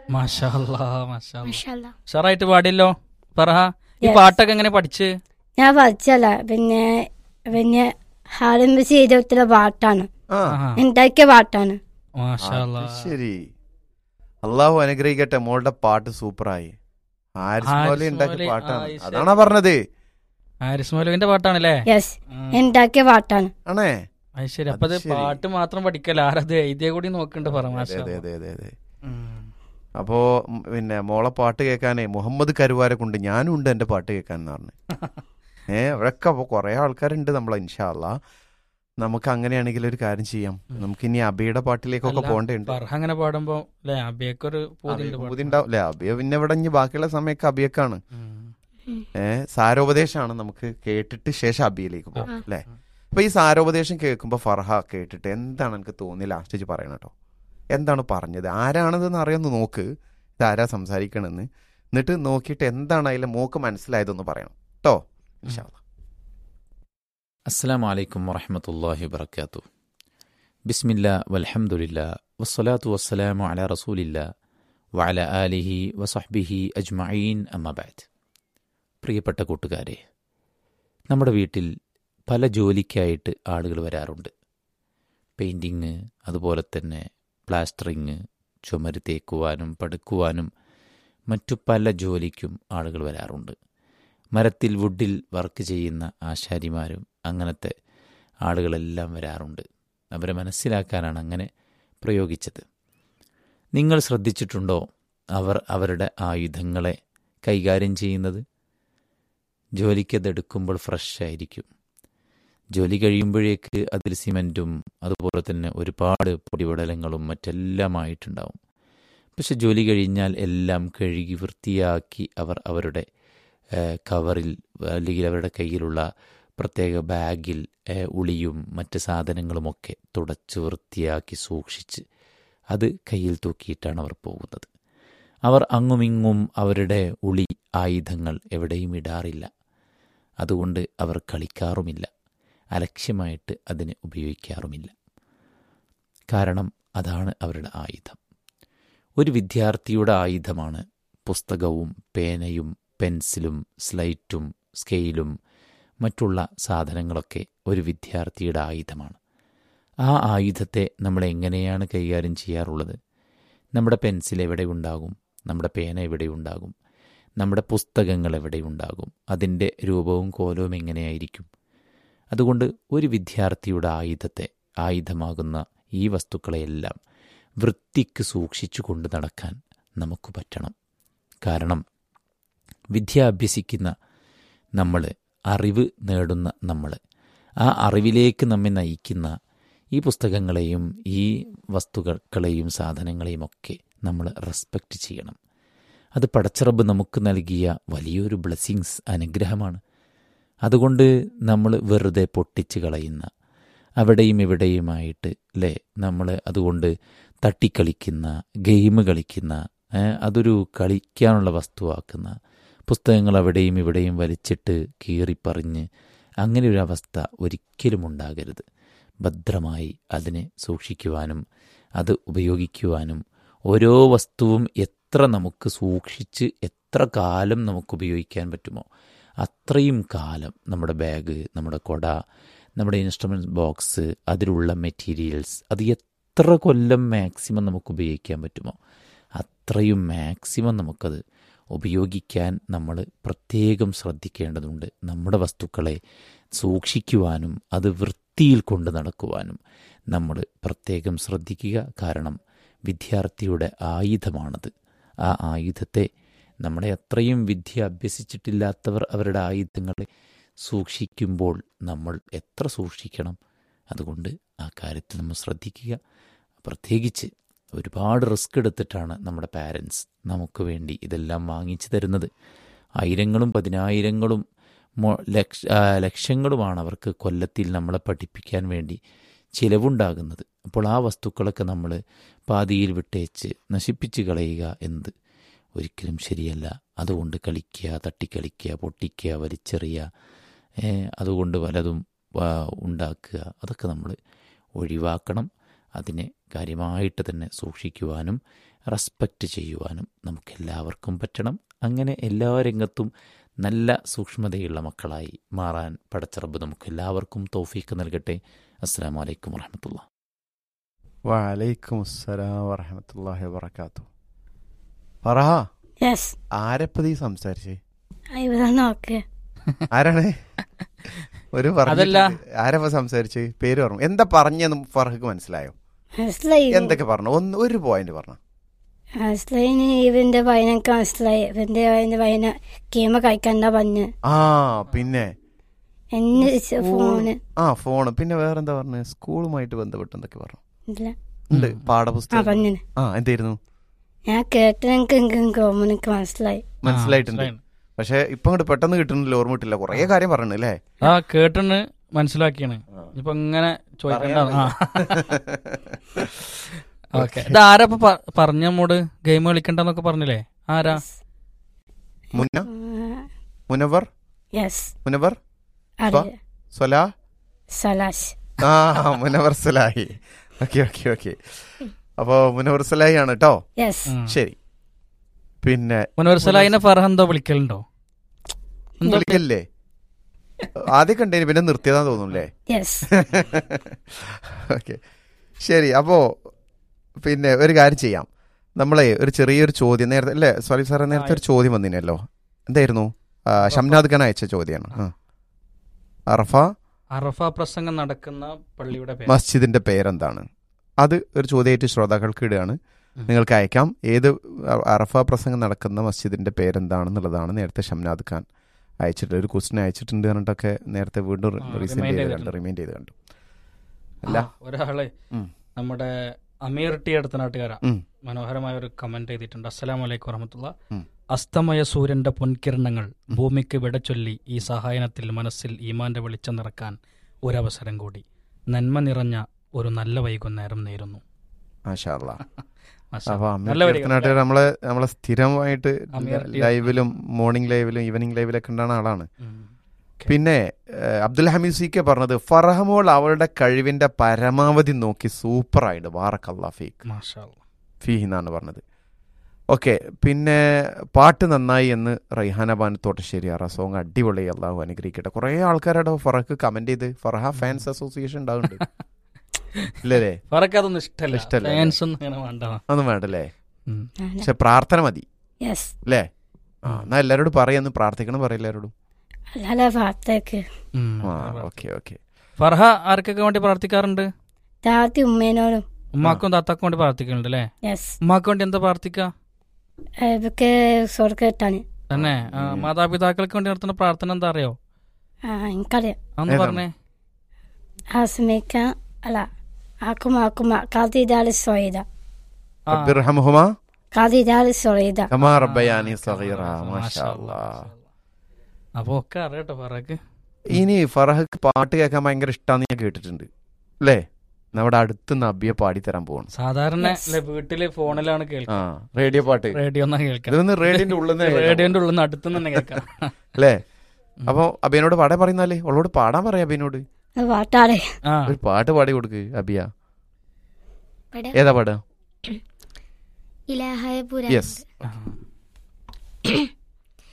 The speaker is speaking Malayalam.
മാഷാ അല്ലാ, മാഷാ അല്ലാ. മാഷാല്ലാ. ഉഷാറായിട്ട് പാടിയല്ലോ പറഹ ഈ Yes. പാട്ടൊക്കെ എങ്ങനെ പഠിച്ച് ഞാൻ പഠിച്ചല്ല പിന്നെ പിന്നെ ഹാരമ്പ് ചെയ്തിട്ടുള്ള പാട്ടാണ് ആ ആഹാ. ഉണ്ടാക്കിയ പാട്ടാണ് മാഷാ അല്ലാ. അത് ശരി അള്ളാഹു അനുഗ്രഹിക്കട്ടെ മോളുടെ പാട്ട് സൂപ്പറായി ഹാരിസ് ഹാരിസ് മൗലി ഉണ്ടാക്കിയ മൗലവി, പാട്ടാണ് ആ, ശരി. അതാണാ പറഞ്ഞത് ഹാരിസ് മൗലവിന്റെ പാട്ടാണല്ലേ യെസ് ഉം. ഉണ്ടാക്കിയ പാട്ടാണ് ആണേ അത് ശരി അപ്പൊ അത് അത് ശരി. പാട്ട് മാത്രം പഠിക്കല ആരത് എഴുതിയ കൂടി നോക്കണ്ട് പറ അതെ മാഷാ അതെ അല്ലാ. അതെ അതെ അതെ ഉം. അപ്പോ ഉം, പിന്നെ മോളെ പാട്ട് കേൾക്കാനേ മുഹമ്മദ് കരുവാരെ കൊണ്ട് ഞാനും ഉണ്ട് എന്റെ പാട്ട് കേൾക്കാൻ എന്ന് പറഞ്ഞു ഏ അവരൊക്കെ അപ്പൊ കുറെ ആൾക്കാരുണ്ട് നമ്മളെ ഇൻഷാല്ല നമുക്ക് അങ്ങനെയാണെങ്കിൽ ഒരു കാര്യം ചെയ്യാം നമുക്ക് ഇനി അബിയുടെ പാട്ടിലേക്കൊക്കെ അല്ല, പോകേണ്ടതുണ്ട് പറഹ അങ്ങനെ പാടുമ്പോ അല്ലെ അബിയൊക്കെ പൂതിണ്ട് പാടാൻ. ഉണ്ടാവും അല്ലെ അബിയ പിന്നെ ഇവിടെ ഇനി ബാക്കിയുള്ള സമയമൊക്കെ അബിയക്കാണ് ഉം. ഏ സാരോപദേശമാണ് നമുക്ക് കേട്ടിട്ട് ശേഷം അബിയിലേക്ക് പോകും ആ. അല്ലെ അപ്പൊ ഈ സാരോപദേശം കേൾക്കുമ്പോ ഫർഹ കേട്ടിട്ട് എന്താണ് എനിക്ക് തോന്നി ലാസ്റ്റ് പറയണം കേട്ടോ എന്താണ് പറഞ്ഞത് ആരാണതെന്ന് അറിയാമെന്ന് നോക്ക് ഇതാരാ സംസാരിക്കണമെന്ന് എന്നിട്ട് നോക്കിയിട്ട് എന്താണ് അതിലെ മോക്ക് മനസ്സിലായതെന്ന് പറയണം കേട്ടോ ഇൻഷാ അല്ലാ. അസ്സാം വലൈക്കും വറഹമത്തല്ലാഹി വബർക്കാത്തു ബിസ്മില്ല വൽഹംദുലില്ല വസ്സലാത്തു വസ്സലാമു അല റസൂലില്ല വഅല ആലിഹി വസഹ്ബിഹി അജ്മഈൻ അമ്മബാദ് പ്രിയപ്പെട്ട കൂട്ടുകാരെ നമ്മുടെ വീട്ടിൽ പല ജോലിക്കായിട്ട് ആളുകൾ വരാറുണ്ട് പെയിൻറ്റിങ് അതുപോലെ തന്നെ പ്ലാസ്റ്ററിങ് ചുമര് തേക്കുവാനും പടുക്കുവാനും മറ്റു പല ജോലിക്കും ആളുകൾ വരാറുണ്ട് മരത്തിൽ വുഡിൽ വർക്ക് ചെയ്യുന്ന ആശാരിമാരും അങ്ങനത്തെ ആളുകളെല്ലാം വരാറുണ്ട് അവരെ മനസ്സിലാക്കാനാണ് അങ്ങനെ പ്രയോഗിച്ചത് നിങ്ങൾ ശ്രദ്ധിച്ചിട്ടുണ്ടോ അവർ അവരുടെ ആയുധങ്ങളെ കൈകാര്യം ചെയ്യുന്നത് ജോലിക്കതെടുക്കുമ്പോൾ ഫ്രഷ് ആയിരിക്കും ജോലി കഴിയുമ്പോഴേക്ക് അതിൽ സിമൻറ്റും അതുപോലെ തന്നെ ഒരുപാട് പൊടിപടലങ്ങളും മറ്റെല്ലാമായിട്ടുണ്ടാവും പക്ഷെ ജോലി കഴിഞ്ഞാൽ എല്ലാം കഴുകി വൃത്തിയാക്കി അവർ അവരുടെ ഏഹ്, കവറിൽ അല്ലെങ്കിൽ അവരുടെ കയ്യിലുള്ള പ്രത്യേക ബാഗിൽ ഏഹ്, ഉളിയും മറ്റ് സാധനങ്ങളുമൊക്കെ തുടച്ച് വൃത്തിയാക്കി സൂക്ഷിച്ച് അത് കയ്യിൽ തൂക്കിയിട്ടാണ് അവർ പോകുന്നത് അവർ അങ്ങുമിങ്ങും അവരുടെ ഉളി ആയുധങ്ങൾ എവിടെയും ഇടാറില്ല അതുകൊണ്ട് അവർ കളിക്കാറുമില്ല അലക്ഷ്യമായിട്ട് അതിനെ ഉപയോഗിക്കാറുമില്ല കാരണം അതാണ് അവരുടെ ആയുധം ഒരു വിദ്യാർത്ഥിയുടെ ആയുധമാണ് പുസ്തകവും പേനയും പെൻസിലും സ്ലൈറ്റും സ്കെയിലും മറ്റുള്ള സാധനങ്ങളൊക്കെ ഒരു വിദ്യാർത്ഥിയുടെ ആയുധമാണ് ആ ആയുധത്തെ നമ്മൾ എങ്ങനെയാണ് കൈകാര്യം ചെയ്യാറുള്ളത് നമ്മുടെ പെൻസിൽ എവിടെ ഉണ്ടാകും നമ്മുടെ പേന എവിടെ ഉണ്ടാകും നമ്മുടെ പുസ്തകങ്ങൾ എവിടെ ഉണ്ടാകും അതിൻ്റെ രൂപവും കോലവും എങ്ങനെയായിരിക്കും അതുകൊണ്ട് ഒരു വിദ്യാർത്ഥിയുടെ ആയുധത്തെ ആയുധമാകുന്ന ഈ വസ്തുക്കളെയെല്ലാം വൃത്തിക്ക് സൂക്ഷിച്ചു കൊണ്ട് നടക്കാൻ നമുക്ക് പറ്റണം കാരണം വിദ്യ അഭ്യസിക്കുന്ന നമ്മൾ അറിവ് നേടുന്ന നമ്മൾ ആ അറിവിലേക്ക് നമ്മെ നയിക്കുന്ന ഈ പുസ്തകങ്ങളെയും ഈ വസ്തുക്കളെയും സാധനങ്ങളെയും ഒക്കെ നമ്മൾ റെസ്പെക്റ്റ് ചെയ്യണം അത് പടച്ചറബ് നമുക്ക് നൽകിയ വലിയൊരു ബ്ലെസ്സിങ്സ് അനുഗ്രഹമാണ് അതുകൊണ്ട് നമ്മൾ വെറുതെ പൊട്ടിച്ച് കളയുന്ന അവിടെയും ഇവിടെയുമായിട്ട് അല്ലേ നമ്മൾ അതുകൊണ്ട് തട്ടിക്കളിക്കുന്ന ഗെയിം കളിക്കുന്ന ഏ, അതൊരു കളിക്കാനുള്ള വസ്തുവാക്കുന്ന പുസ്തകങ്ങൾ അവിടെയും ഇവിടെയും വലിച്ചിട്ട് കീറിപ്പറിഞ്ഞ് അങ്ങനെ ഒരു അവസ്ഥ ഒരിക്കലും ഉണ്ടാകരുത് ഭദ്രമായി അതിനെ സൂക്ഷിക്കുവാനും അത് ഉപയോഗിക്കുവാനും ഓരോ വസ്തുവും എത്ര നമുക്ക് സൂക്ഷിച്ച് എത്ര കാലം നമുക്ക് ഉപയോഗിക്കാൻ പറ്റുമോ അത്രയും കാലം നമ്മുടെ ബാഗ് നമ്മുടെ കൊട നമ്മുടെ ഇൻസ്ട്രുമെൻറ്റ് ബോക്സ് അതിലുള്ള മെറ്റീരിയൽസ് അത് എത്ര കൊല്ലം മാക്സിമം നമുക്ക് ഉപയോഗിക്കാൻ പറ്റുമോ അത്രയും മാക്സിമം നമുക്കത് ഉപയോഗിക്കാൻ നമ്മൾ പ്രത്യേകം ശ്രദ്ധിക്കേണ്ടതുണ്ട് നമ്മുടെ വസ്തുക്കളെ സൂക്ഷിക്കുവാനും അത് വൃത്തിയിൽ കൊണ്ട് നടക്കുവാനും നമ്മൾ പ്രത്യേകം ശ്രദ്ധിക്കുക കാരണം വിദ്യാർത്ഥിയുടെ ആയുധമാണത് ആ ആയുധത്തെ നമ്മുടെ അത്രയും വിദ്യ അഭ്യസിച്ചിട്ടില്ലാത്തവർ അവരുടെ ആയുധങ്ങളെ സൂക്ഷിക്കുമ്പോൾ നമ്മൾ എത്ര സൂക്ഷിക്കണം അതുകൊണ്ട് ആ കാര്യത്തിൽ നമ്മൾ ശ്രദ്ധിക്കുക പ്രത്യേകിച്ച് ഒരുപാട് റിസ്ക് എടുത്തിട്ടാണ് നമ്മുടെ പാരൻസ് നമുക്ക് വേണ്ടി ഇതെല്ലാം വാങ്ങിച്ചു തരുന്നത് ആയിരങ്ങളും പതിനായിരങ്ങളും മൊ- ലക്ഷ ആ, ലക്ഷങ്ങളുമാണ് അവർക്ക് കൊല്ലത്തിൽ നമ്മളെ പഠിപ്പിക്കാൻ വേണ്ടി ചിലവുണ്ടാകുന്നത് അപ്പോൾ ആ വസ്തുക്കളൊക്കെ നമ്മൾ പാതിയിൽ വിട്ടേച്ച് നശിപ്പിച്ച് കളയുക എന്ത് ഒരിക്കലും ശരിയല്ല അതുകൊണ്ട് കളിക്കുക തട്ടിക്കളിക്കുക പൊട്ടിക്കുക വലിച്ചെറിയുക ഏ, അതുകൊണ്ട് വലതും ആ, ഉണ്ടാക്കുക അതൊക്കെ നമ്മൾ ഒഴിവാക്കണം അതിനെ കാര്യമായിട്ട് തന്നെ സൂക്ഷിക്കുവാനും റെസ്പെക്റ്റ് ചെയ്യുവാനും നമുക്കെല്ലാവർക്കും പറ്റണം അങ്ങനെ എല്ലാ രംഗത്തും നല്ല സൂക്ഷ്മതയുള്ള മക്കളായി മാറാൻ പടച്ചറബ് നമുക്ക് എല്ലാവർക്കും തൗഫീക്ക് നൽകട്ടെ അസ്സാം വലൈക്കും വറഹമത്തുള്ള വലൈക്കും അസ്സലാം വറഹമത്തല്ലാഹി വബർക്കാത്തു ഫറഹ യെസ് ആരെപ്പത് ഈ സംസാരിച്ചേ ഇവിടെ നോക്ക് ആരാണ് ഒരു അതല്ല. പറഞ്ഞിട്ടുണ്ട്. ആരപ്പ സംസാരിച്ച് പേര് പറഞ്ഞു എന്താ പറഞ്ഞെന്ന് ഫർഹക്ക് മനസ്സിലായോ മനസ്സിലായി എന്തൊക്കെ പറഞ്ഞു ഒന്ന് ഒരു പോയിന്റ് പറഞ്ഞു മനസ്സിലായി ഇനി ഇവന്റെ പയ്യനൊക്കെ മനസ്സിലായി ഇവന്റെ പയ്യന്റെ പയ്യനെ ഗെയിം കഴിക്കണ്ട പറഞ്ഞ് ആ പിന്നെ എന്നെ ഫോണ് ആ ഫോണ് പിന്നെ വേറെന്താ പറഞ്ഞു സ്കൂളുമായിട്ട് ബന്ധപ്പെട്ട് എന്തൊക്കെ പറഞ്ഞു ഇല്ല ഉണ്ട് ഉം. ആ പാഠപുസ്തകം പറഞ്ഞു ആ എന്തായിരുന്നു ഞാൻ കേട്ടെനിക്ക് എനിക്ക് എനിക്ക് മനസ്സിലായി മനസ്സിലായിട്ടുണ്ട് പക്ഷെ ഇപ്പൊ അങ്ങോട്ട് പെട്ടെന്ന് കിട്ടുന്നില്ല ഓർമ്മ കിട്ടില്ല കൊറേ കാര്യം പറഞ്ഞു അല്ലേ ആ കേട്ടിന് മനസ്സിലാക്കിയാണ് ഇപ്പൊ ഇങ്ങനെ ചോദിക്കണ്ട ആ ഓക്കെ ഇത് ആരാ ഇപ്പൊ പ- പറഞ്ഞ നമ്മോട് ഗെയിം കളിക്കണ്ടെന്നൊക്കെ പറഞ്ഞില്ലേ ആരാ മുന്ന മുനവർ യെസ് മുനവർ അറിയാം സൊലാ സലാഷ് ആ Munavar Salahi okay okay okay അപ്പോ മുനവർ സലാഹി ആണ് കേട്ടോ യെസ് ഉം. ശരി പിന്നെ മുനവർ ഫർഹ എന്തോ വിളിക്കലുണ്ടോ എന്തോ വിളിക്കല്ലേ ആദ്യം കണ്ടേന് പിന്നെ നിർത്തിയതാ തോന്നുന്നല്ലേ യെസ് ഓക്കെ ശരി അപ്പോ പിന്നെ ഒരു കാര്യം ചെയ്യാം നമ്മളെ ഒരു ചെറിയൊരു ചോദ്യം നേരത്തെ അല്ലേ സോറി സാറേ നേരത്തെ ഒരു ചോദ്യം വന്നിനല്ലോ എന്തായിരുന്നു ആ, ഷംനാദ് ഖാൻ അയച്ച ചോദ്യമാണ് ആ. അറഫ അറഫ പ്രസംഗം നടക്കുന്ന പള്ളിയുടെ പേര് മസ്ജിദിന്റെ പേരെന്താണ് അത് ഒരു ചോദ്യമായിട്ട് ശ്രോതാക്കൾക്ക് ഇടുകയാണ് ഉം. നിങ്ങൾക്ക് അയക്കാം ഏത് അറഫ പ്രസംഗം നടക്കുന്ന മസ്ജിദിന്റെ പേരെന്താണെന്നുള്ളതാണ് നേരത്തെ ഷംനാദ് ഖാൻ അയച്ചിട്ട് ഒരു ക്വസ്റ്റ്യൻ അയച്ചിട്ടുണ്ട് പറഞ്ഞിട്ടൊക്കെ നേരത്തെ വീണ്ടും ആ, റീസെന്റ് remind ചെയ്ത് കണ്ടു ചെയ്തിട്ടുണ്ട്. റിമൈൻഡ് ചെയ്ത് കണ്ടു അല്ല ആ, ഒരാള് ഉം. നമ്മുടെ അമീർ ടി അടുത്ത നാട്ടുകാരാ ഉം. മനോഹരമായ ഒരു കമന്റ് ചെയ്തിട്ടുണ്ട് അസ്സലാം വലൈക്കും വറഹമത്തുള്ള ഉം. അസ്തമയ സൂര്യന്റെ പൊൻകിരണങ്ങൾ ഭൂമിക്ക് വിടച്ചൊല്ലി ഈ സഹായനത്തിൽ മനസ്സിൽ ഈമാന്റെ വെളിച്ചം നിറക്കാൻ ഒരവസരം കൂടി നന്മ നിറഞ്ഞ ഒരു നല്ല വൈകുന്നേരം നേരുന്നു മാഷാ അല്ലാ. മാഷാ. അപ്പൊ നല്ല വരികൾ. അമ്മനാട്ടുകാർ നമ്മളെ നമ്മളെ സ്ഥിരമായിട്ട് അമീർ ടി. ലൈവിലും മോർണിംഗ് ലൈവിലും ഈവനിങ് ലൈവിലൊക്കെ ഉണ്ടാകുന്ന ആളാണ് ഉം. പിന്നെ ഏഹ്, അബ്ദുൽ ഹമീദ് സി കെ പറഞ്ഞത് ഫറഹമോൾ അവളുടെ കഴിവിന്റെ പരമാവധി നോക്കി സൂപ്പറായിട്ട് വാറക്കല്ലാ ഫീക്ക് മാഷാ അല്ലാ. ഫീഹ് എന്നാണ് പറഞ്ഞത് ഓക്കെ പിന്നെ പാട്ട് നന്നായി എന്ന് റൈഹാന ബാൻ തോട്ടശ്ശേരി ആറ സോങ് അടിപൊളി അള്ളാഹു അനുഗ്രഹിക്കട്ടെ കുറേ ആൾക്കാരുടെ ഫറഹക്ക് കമന്റ് ചെയ്ത് ഫറഹ ഫാൻസ് അസോസിയേഷൻ ഉണ്ടാവുന്നുണ്ട് ഇല്ലല്ലേ ഫറക്ക് അതൊന്നും ഇഷ്ടല്ല ഇഷ്ടല്ല. ഫാൻസ് ഒന്നും അങ്ങനെ വേണ്ട ഒന്നും വേണ്ടല്ലേ ഉം. പക്ഷെ പ്രാർത്ഥന മതി യെസ് അല്ലേ ആ എന്നാ എല്ലാവരോടും പറയാന്ന് പ്രാർത്ഥിക്കണം പറയും എല്ലാവരോടും അല്ലാതെ ഭാഗത്തേക്ക് ഉം. ആ ഓക്കെ ഓക്കെ ഫർഹ ആർക്കൊക്കെ വേണ്ടി പ്രാർത്ഥിക്കാറുണ്ട് താത്തി ഉമ്മേനോടും ഉമ്മാക്കും താത്താക്കും വേണ്ടി പ്രാർത്ഥിക്കുന്നുണ്ട് അല്ലേ യെസ് ഉമ്മാക്ക് വേണ്ടി എന്താ പ്രാർത്ഥിക്കുക ഇവക്ക് സ്വർഗം കിട്ടാന് തന്നെ ആ, മാതാപിതാക്കൾക്ക് വേണ്ടി നടത്തുന്ന പ്രാർത്ഥന എന്താ അറിയോ ആ എനിക്കറിയാം അന്ന് ഏതാണ്? പറഞ്ഞേ ആസ്മിക്ക അല്ല ആക്കുമ ആക്കുമ കാതിദാൽ സ്വൈദ ആ, റബ്ബിർഹംഹുമ കാതിദാൽ സ്വൈദ കമാ റബ്ബയാനി സഗീറ മാഷാ മാഷാ അല്ലാ. അല്ലാ. അപ്പൊ ഒക്കെ അറിയട്ടോ ഫറക്ക് ഇനി ഫറഹക്ക് പാട്ട് കേൾക്കാൻ ഭയങ്കര ഇഷ്ടമാന്ന് ഞാൻ കേട്ടിട്ടുണ്ട് അല്ലേ നമ്മുടെ അടുത്ത് നബിയെ പാടിത്തരാൻ പോവാണ് സാധാരണ Yes. ല്ലേ, വീട്ടില് ഫോണിലാണ് ആ കേൾക്കുക റേഡിയോ പാട്ട് റേഡിയോ ഒന്നും കേൾക്കാം ഇതൊന്ന് റേഡിയോന്റെ ഉള്ളിൽ നിന്ന് റേഡിയോന്റെ ഉള്ളിൽ നിന്ന് അടുത്തുനിന്ന് തന്നെ കേൾക്കാം അല്ലേ അപ്പൊ അബിയനോട് പാടാൻ പറയുന്നാലേ അവളോട് പാടാൻ പറയാം അബിയനോട് അത് പാട്ടാടെ ആ ഒരു പാട്ട് പാടി കൊടുക്ക് അബിയ ഇവിടെ ഏതാ പാടുക ഇലാഹായ പുരാ യെസ് ആ.